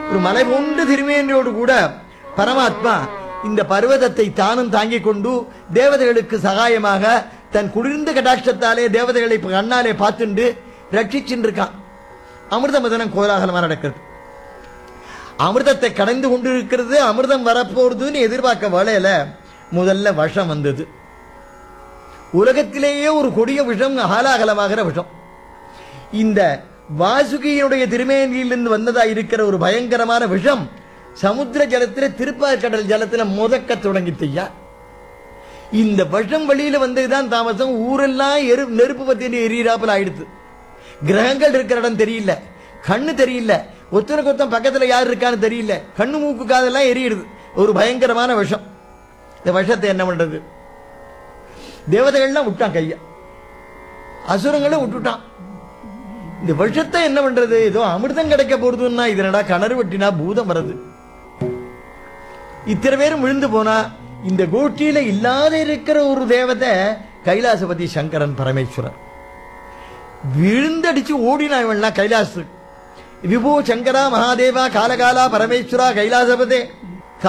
ஒரு மலை போன்ற திருமேனியோடு கூட பரமாத்மா இந்த பர்வதத்தை தானும் தாங்கிக் கொண்டு தேவதைகளுக்கு சகாயமாக தன் குளிர்ந்த கடாட்சத்தாலே தேவதைகளை இப்ப கண்ணாலே பார்த்துண்டு ரட்சிச்சுட்டு இருக்கான் அமிர்த மதனம் கோலாகலமா நடக்கிறது அமிர்தத்தை கடந்து கொண்டிருக்கிறது அமிர்தம் வரப்போறதுன்னு எதிர்பார்க்க வேலையில முதல்ல விஷம் வந்தது உலகத்திலேயே ஒரு கொடிய விஷம் ஆலாகலமாகிற விஷம் இந்த வாசுகியினுடைய திருமேனியிலிருந்து வந்ததா இருக்கிற ஒரு பயங்கரமான விஷம் சமுத்திர ஜலத்துல திருப்பாற்கடல் ஜலத்துல முதக்க தொடங்கித்தையா இந்த விஷம் வழியில வந்ததுதான் தாமசம் ஊரெல்லாம் எரு நெருப்பு பத்தி எரியறாப்புல ஆயிடுது கிரகங்கள் இருக்கிற இடம் தெரியல கண்ணு தெரியல ஒத்தனுக்கு ஒருத்தன் பக்கத்துல யார் இருக்கான்னு தெரியல கண்ணு மூக்கு காதெல்லாம் எரியிடுது ஒரு பயங்கரமான விஷம் இந்த விஷத்தை என்ன பண்றது தேவதைகள்லாம் விட்டான் கைய அசுரங்களும் விட்டுட்டான் இந்த விஷத்தை என்ன பண்றது ஏதோ அமிர்தம் கிடைக்க போறதுன்னா இதனடா கிணறு வெட்டினா பூதம் வருது இத்தனை பேரும் விழுந்து போனா இந்த கோஷ்டியில இல்லாத இருக்கிற ஒரு தேவதை கைலாசபதி சங்கரன் பரமேஸ்வரன் விழுந்தடிச்சு ஓடினா இவன்லாம் கைலாசு விபு சங்கரா மகாதேவா காலகாலா பரமேஸ்வரா கைலாசபதே